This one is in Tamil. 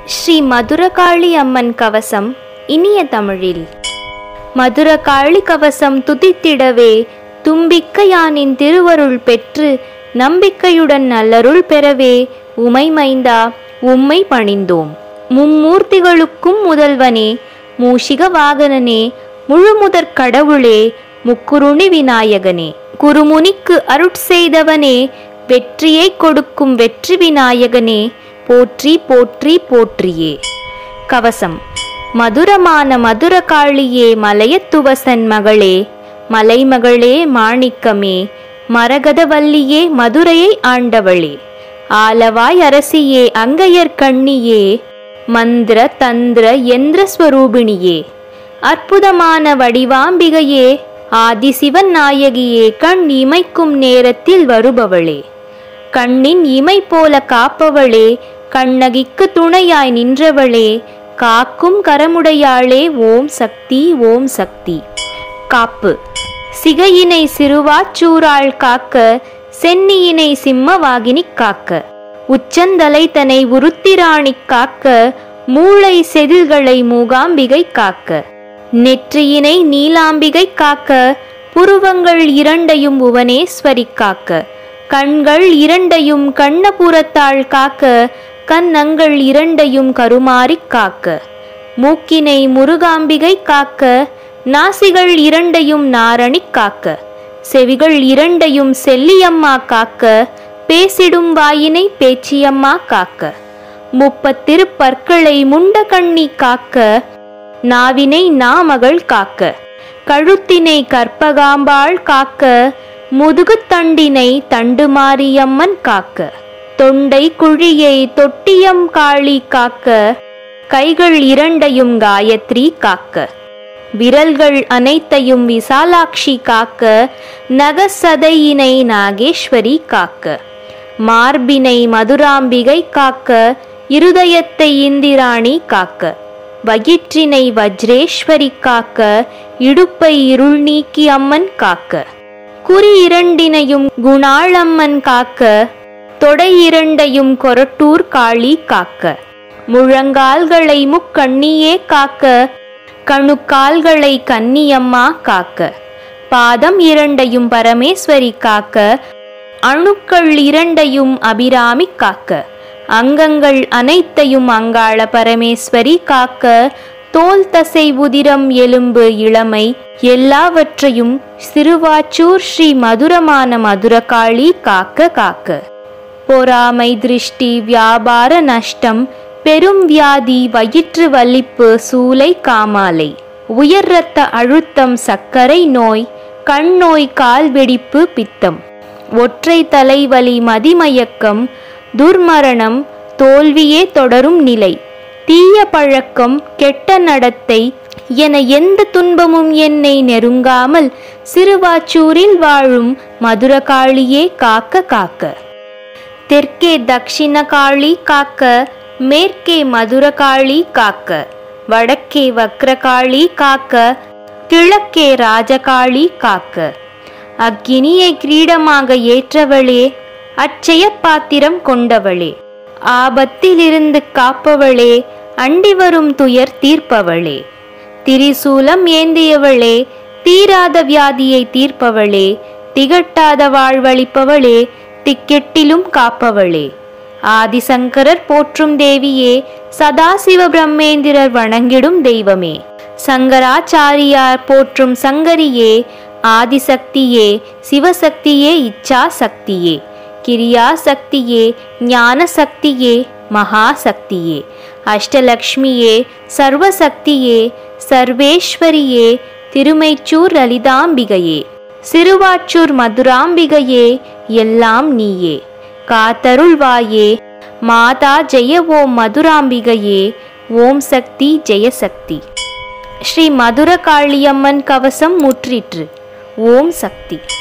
ஸ்ரீ மதுரகாளி அம்மன் கவசம் இனிய தமிழில் மதுரகாளி கவசம் துதித்திடவே தும்பிக்கையானின் திருவருள் பெற்று நம்பிக்கையுடன் நல்லருள் பெறவே உமை மைந்தா உம்மை பணிந்தோம் மும்மூர்த்திகளுக்கும் முதல்வனே மூஷிக வாகனனே முழுமுதற் கடவுளே முக்குருணி விநாயகனே குருமுனிக்கு அருட்செய்தவனே வெற்றியை கொடுக்கும் வெற்றி விநாயகனே போற்றி போற்றி போற்றியே கவசம் மதுரமான மதுரகாளியே மலையத்துவசன் மகளே மலைமகளே மாணிக்கமே மரகதவல்லியே மதுரையை ஆண்டவளே ஆலவாய் அரசியே அங்கையர் கண்ணியே மந்திர தந்திர யந்திர ஸ்வரூபிணியே அற்புதமான வடிவாம்பிகையே ஆதிசிவன் நாயகியே கண் இமைக்கும் நேரத்தில் வருபவளே கண்ணின் இமை போல காப்பவளே கண்ணகிக்கு துணையாய் நின்றவளே காக்கும் கரமுடையாளே ஓம் சக்தி ஓம் சக்தி காப்பு சிகையினை சிறுவாச்சூராள் காக்க சென்னியினை சிம்மவாகினி காக்க உச்சந்தலை தனை உருத்திராணி காக்க மூளை செதில்களை மூகாம்பிகை காக்க நெற்றியினை நீலாம்பிகை காக்க புருவங்கள் இரண்டையும் புவனேஸ்வரி காக்க கண்கள் இரண்டையும் கண்ணபுரத்தாள் காக்க கன்னங்கள் இரண்டையும் கருமாறிக் காக்க மூக்கினை முருகாம்பிகை காக்க நாசிகள் இரண்டையும் நாரணி காக்க செவிகள் இரண்டையும் செல்லியம்மா காக்க பேசிடும் வாயினை பேச்சியம்மா காக்க முப்பத்திருப்பற்களை முண்ட கண்ணி காக்க நாவினை நாமகள் காக்க கழுத்தினை கற்பகாம்பாள் காக்க முதுகுத்தண்டினை தண்டுமாரியம்மன் காக்க தொண்டை குழியை தொட்டியம் காளி காக்க கைகள் இரண்டையும் காயத்ரி காக்க விரல்கள் அனைத்தையும் விசாலாட்சி காக்க நகசதையினை நாகேஸ்வரி காக்க மார்பினை மதுராம்பிகை காக்க இருதயத்தை இந்திராணி காக்க வயிற்றினை வஜ்ரேஸ்வரி காக்க இடுப்பை இருள் நீக்கி அம்மன் காக்க குறி இரண்டினையும் குணாளம்மன் காக்க தொடை இரண்டையும் கொரட்டூர் காளி காக்க முழங்கால்களை முக்கண்ணியே காக்க கணுக்கால்களை கன்னியம்மா காக்க பாதம் இரண்டையும் பரமேஸ்வரி காக்க அணுக்கள் இரண்டையும் அபிராமி காக்க அங்கங்கள் அனைத்தையும் அங்காள பரமேஸ்வரி காக்க தோல் தசை உதிரம் எலும்பு இளமை எல்லாவற்றையும் சிறுவாச்சூர் ஸ்ரீ மதுரமான மதுரகாளி காக்க காக்க பொறாமை திருஷ்டி வியாபார நஷ்டம் பெரும் வியாதி வயிற்று வலிப்பு சூலை காமாலை உயர் இரத்த அழுத்தம் சர்க்கரை நோய் கண் நோய் கால் வெடிப்பு பித்தம் ஒற்றை தலைவலி மதிமயக்கம் துர்மரணம் தோல்வியே தொடரும் நிலை தீய பழக்கம் கெட்ட நடத்தை என எந்த துன்பமும் என்னை நெருங்காமல் சிறுவாச்சூரில் வாழும் மதுரகாளியே காக்க காக்க தெற்கே தக்ஷிண காளி காக்க மேற்கே மதுரகாளி காக்க வடக்கே வக்ரகாளி காக்க கிழக்கே ராஜகாளி காக்க அக்கினியை கிரீடமாக ஏற்றவளே அச்சய பாத்திரம் கொண்டவளே ஆபத்திலிருந்து காப்பவளே அண்டி வரும் துயர் தீர்ப்பவளே திரிசூலம் ஏந்தியவளே தீராத வியாதியை தீர்ப்பவளே திகட்டாத வாழ்வளிப்பவளே திக்கெட்டிலும் காப்பவளே ஆதிசங்கரர் போற்றும் தேவியே சதாசிவ பிரம்மேந்திரர் வணங்கிடும் தெய்வமே சங்கராச்சாரியார் போற்றும் சங்கரியே ஆதிசக்தியே சிவசக்தியே இச்சா சக்தியே கிரியா சக்தியே ஞான சக்தியே மகாசக்தியே அஷ்டலக்ஷ்மியே சர்வசக்தியே சர்வேஸ்வரியே திருமைச்சூர் லலிதாம்பிகையே சிறுவாச்சூர் மதுராம்பிகையே எல்லாம் நீயே காத்தருள்வாயே மாதா ஜெய ஓம் மதுராம்பிகையே ஓம் சக்தி ஜெயசக்தி ஸ்ரீ மதுர காளியம்மன் கவசம் முற்றிற்று ஓம் சக்தி